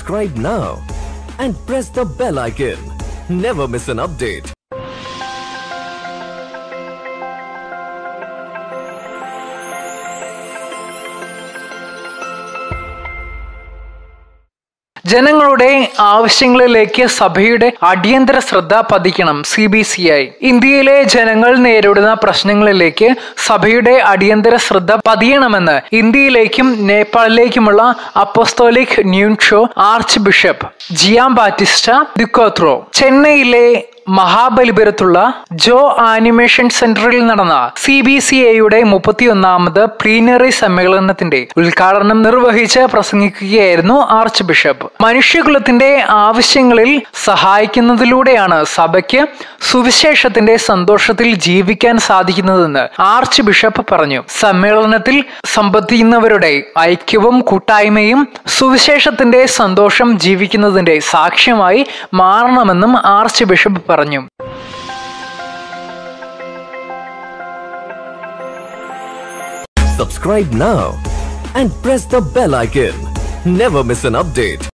Subscribe now and press the bell icon. Never miss an update. ജനങ്ങളുടെ ആവശ്യങ്ങളിലേക്ക് സഭയുടെ അടിയന്തര ശ്രദ്ധ പതിക്കണം സി ബി സി ഐ ഇന്ത്യയിലെ ജനങ്ങൾ നേരിടുന്ന പ്രശ്നങ്ങളിലേക്ക് സഭയുടെ അടിയന്തര ശ്രദ്ധ പതിയണമെന്ന് ഇന്ത്യയിലേക്കും നേപ്പാളിലേക്കുമുള്ള apostolic nuncio archbishop Giambattista Diquattro ചെന്നൈയിലെ മഹാബലിപുരത്തുള്ള ജോ ആനിമേഷൻ സെന്ററിൽ നടന്ന സി ബി സി എയുടെ മുപ്പത്തിയൊന്നാമത് പ്ലീനറി സമ്മേളനത്തിന്റെ ഉദ്ഘാടനം നിർവഹിച്ച് പ്രസംഗിക്കുകയായിരുന്നു ആർച്ച് ബിഷപ്പ് മനുഷ്യകുലത്തിന്റെ ആവശ്യങ്ങളിൽ സഹായിക്കുന്നതിലൂടെയാണ് സഭയ്ക്ക് സുവിശേഷത്തിന്റെ സന്തോഷത്തിൽ ജീവിക്കാൻ സാധിക്കുന്നതെന്ന് ആർച്ച് ബിഷപ്പ് പറഞ്ഞു സമ്മേളനത്തിൽ സംബന്ധിക്കുന്നവരുടെ ഐക്യവും കൂട്ടായ്മയും സുവിശേഷത്തിന്റെ സന്തോഷം ജീവിക്കുന്നതിന്റെ സാക്ഷ്യമായി മാറണമെന്നും ആർച്ച് ബിഷപ്പ് പറഞ്ഞു Subscribe now and press the bell icon. Never miss an update.